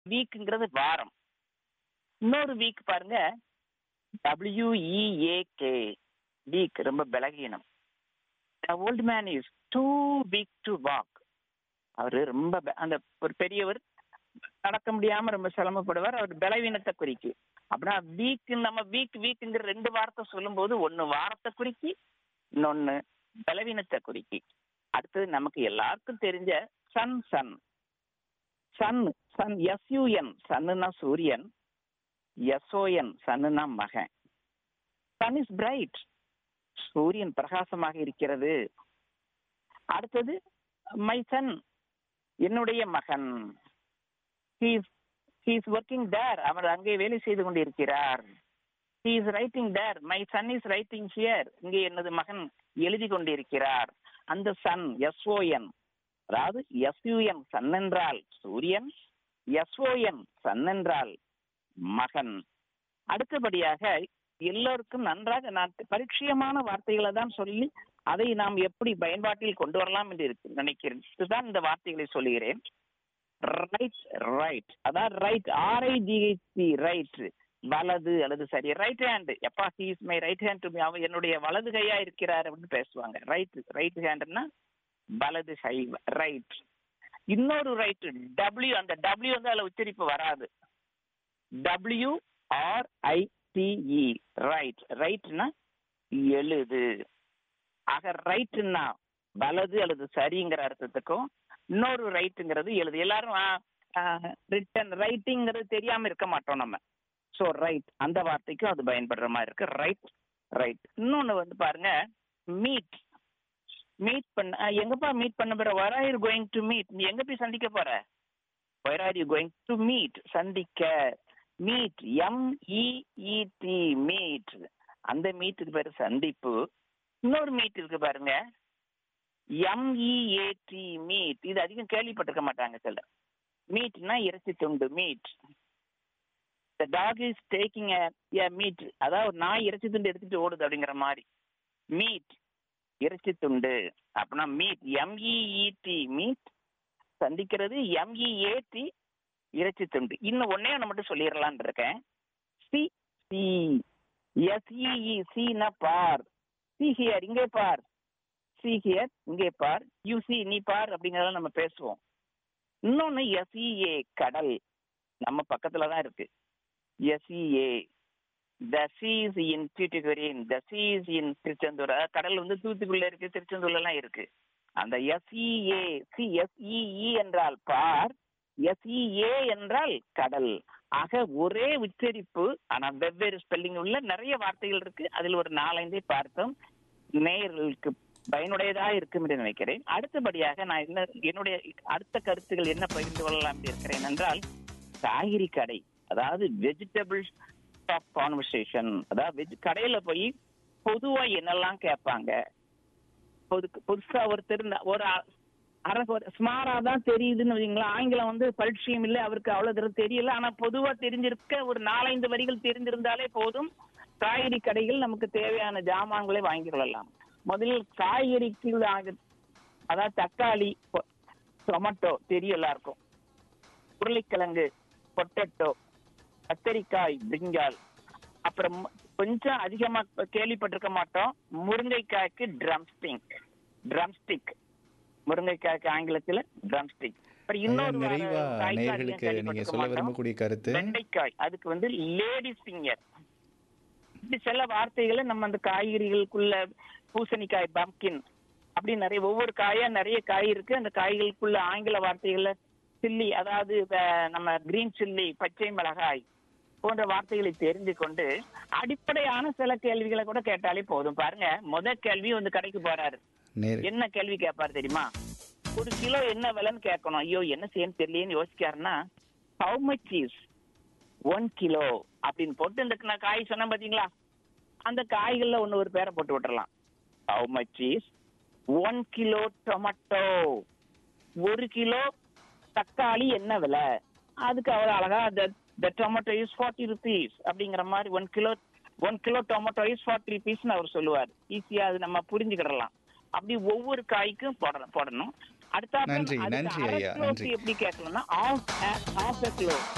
வீக்குங்கிறது வாரம் இன்னொரு வீக் பாருங்க டபிள்யூஇஏகே வீக் ரொம்ப பலகீனம் old man is too weak to walk அவர் ரொம்ப ப- அந்த ஒரு பெரியவர் நடக்க முடியாம ரொம்ப சிரமப்படுவார் அவர் பலவீனத்தை குறிக்கு அப்படின்னா வீக் நம்ம வீக் வீக்குங்கிற ரெண்டு வார்த்தை சொல்லும்போது ஒன்னு வாரத்தை குறிக்கி இன்னொன்னு பலவீனத்தை குறிக்கி அடுத்தது நமக்கு எல்லாருக்கும் தெரிஞ்ச sun sun sun sun SUN சன்னுனா சூரியன் எஸ்ஓஎன் சன்னுனா மகன் சன் இஸ் பிரைட் சூரியன் பிரகாசமாக இருக்கிறது அடுத்தது மை சன் என்னுடைய மகன் ஹி இஸ் ஒர்க்கிங் தேர் அவர் அங்கே வேலை செய்து கொண்டிருக்கிறார் he is writing there my son is writing here இங்கே எனது மகன் எழுதி கொண்டிருக்கிறார் அந்த சன் எஸ்ஓஎன் அதாவது எஸ்யூஎன் சன் என்றால் சூரியன் எஸ்ஓஎன் சன் என்றால் மகன் அடுத்தபடியாக எல்லோருக்கும் நன்றாக நான் பரிச்சயமான வார்த்தைகளை தான் சொல்லி அதை நாம் எப்படி பயன்பாட்டில் கொண்டு வரலாம் என்று இருக்கு- நினைக்கிறேன் இதுதான் இந்த வார்த்தைகளை சொல்லுகிறேன் ரைட் ரைட் அதாவது ரைட் ஆர்ஐஜிஹெச்சி ரைட் வலது அல்லது சரி ரைட் ஹேண்ட் எப்பா he is my right hand டு அவன் என்னுடைய வலது கையா இருக்கிறார் அப்படின்னு பேசுவாங்க ரைட் ரைட் ஹேண்ட்னா வலது கை ரைட் இன்னொரு ரைட் டபிள்யூ அந்த டபிள்யூ வந்து அதுல உச்சரிப்பு வராது W R I T E write ரைட்னா எழுது ஆக ரைட்னா வலது அல்லது சரிங்கிற அர்த்தத்துக்கும் இன்னொரு ரைட்டுங்கிறது எழுது எல்லாரும் ரிட்டன் ரைட்டிங்கிறது தெரியாம இருக்க மாட்டோம் நம்ம ஸோ ரைட் அந்த வார்த்தைக்கும் அது பயன்படுற மாதிரி இருக்கு ரைட் ரைட் இன்னொன்னு வந்து பாருங்க மீட் மீட் பண்ண அஹ், எங்கப்பா மீட் பண்ண போற where are you going to meet நீ எங்க போய் சந்திக்க போற where are you going to meet சந்திக்க மீட் எம் இஇடி மீட் அந்த மீட்டுக்கு பேரு சந்திப்பு இன்னொரு மீட் இருக்கு பாருங்க எம்இஏடி மீட் இது அதிகம் கேள்விப்பட்டிருக்க மாட்டாங்க சிலர் மீட்னா இறைச்சி துண்டு meat the dog is taking a meat அதாவது ஒரு நாய் இறைச்சி துண்டு எடுத்துட்டு ஓடுது அப்படிங்கிற மாதிரி மீட் இறைச்சி துண்டு அப்படின்னா மீட் எம்இஇடி மீட் சந்திக்கிறது எம்இஏடி இறைச்சி துண்டு இன்னும் ஒன்னே ஒன்று மட்டும் சொல்லிடலான் இருக்கேன் சி சி எஸ்இஇ சினா பார் சி ஹியர் இங்கே பார் சி ஹியர் இங்கே பார் யூ சி நீ பார் அப்படிங்கறத நம்ம பேசுவோம் இன்னொன்னு எஸ்இஏ கடல் நம்ம பக்கத்துல தான் இருக்கு எஸ்இஏ த சீஸ் இன் தூத்துக்குடியின் த சீஸ் இன் திருச்செந்தூர் அதாவது கடல் வந்து தூத்துக்குள்ள இருக்கு திருச்செந்தூர்ல எல்லாம் இருக்கு அந்த எஸ்இஏ சி எஸ்இஇ என்றால் பார் எஸ்இஏ என்றால் கடல் ஆக ஒரே உச்சரிப்பு ஆனா வெவ்வேறு ஸ்பெல்லிங் உள்ள நிறைய வார்த்தைகள் இருக்கு அதில் ஒரு நாலைந்தே பார்த்தோம் நேயர்களுக்கு பயனுடையதா இருக்கும் என்று நினைக்கிறேன் அடுத்தபடியாக நான் என்ன என்னுடைய அடுத்த கருத்துக்கள் என்ன பகிர்ந்து கொள்ளலாம் என்று இருக்கிறேன் என்றால் காய்கறி கடை அதாவது வெஜிடபிள் ஷாப் கான்வர்சேஷன் அதாவது வெஜ் கடையில போய் பொதுவா என்னெல்லாம் கேட்பாங்க பொது புதுசா ஒருத்தர் ந- ஒரு அ- அரை ஸ்மாரா தான் தெரியுதுன்னு வைங்களா ஆங்கிலம் வந்து பரிட்சயம் இல்லை அவருக்கு அவ்வளவு தூரம் தெரியல ஆனா பொதுவா தெரிஞ்சிருக்க ஒரு நாலைந்து வரிகள் தெரிந்திருந்தாலே போதும் காய்கறி கடைகள் நமக்கு தேவையான ஜாமான்களை வாங்கிக் கொள்ளலாம் முதலில் காய்கறிக்கு ஆக- அதாவது தக்காளி பொ- டொமேட்டோ தெரியும் எல்லாருக்கும் உருளைக்கிழங்கு பொட்டேட்டோ கத்தரிக்காய் பிரிஞ்சால் அப்புறம் கொஞ்சம் அதிகமா கேள்விப்பட்டிருக்க மாட்டோம் முருங்கைக்காய்க்கு ட்ரம்ஸ்டிக் ட்ரம்ஸ்டிக் முருங்கைக்காய்க்கு ஆங்கிலத்துல ட்ரம்ஸ்டிக் அப்புறம் இன்னொரு நிறைவா காய்க்கு அதிகம் நேயர்களுக்கு நீங்க கேள்விப்பட்டிருக்க சொல்ல மாட்டோம். விரும்பக்கூடிய கருத்து வெண்டைக்காய் அதுக்கு வந்து லேடி ஃபிங்கர் இப்படி சில வார்த்தைகளை நம்ம அந்த காய்கறிகளுக்குள்ள பூசணிக்காய் பம்கின் அப்படி நிறைய ஒவ்வொரு காயா நிறைய காய் இருக்கு அந்த காய்களுக்குள்ள ஆங்கில வார்த்தைகள்ல சில்லி அதாவது அஹ், நம்ம கிரீன் சில்லி பச்சை மிளகாய் போன்ற வார்த்தைகளை தெரிந்து கொண்டு அடிப்படையான சில கேள்விகளை கூட கேட்டாலே போதும் பாருங்க முத கேள்வி வந்து கடைக்கு போறாரு நேர் என்ன கேள்வி கேட்பாரு தெரியுமா ஒரு கிலோ என்ன விலைன்னு கேட்கணும் ஐயோ என்ன செய்யணும் தெரியலையேன்னு யோசிக்காருன்னா how much is one kilo அப்படின்னு போட்டு இந்த நான் காய் சொன்னேன் பாத்தீங்களா அந்த காய்கள்ல ஒண்ணு ஒரு பேரை போட்டு விட்டுறலாம் how much is one kilo tomato ஒரு கிலோ தக்காளி என்ன விலை அதுக்கு அவ்வளவு அழகா the tomato is forty rupees அப்படிங்கிற மாதிரி one kilo one kilo tomato is forty ருபீஸ்னு அவர் சொல்லுவார் ஈஸியா அது நம்ம புரிஞ்சுக்கிடலாம் அப்படி ஒவ்வொரு காய்க்கும் போடணும் போடணும் அடுத்த நன்றி, நன்றி ஐயா, நன்றி. எப்படி கேட்கணும்னா ஆஃப் ஆஃப் கிலோ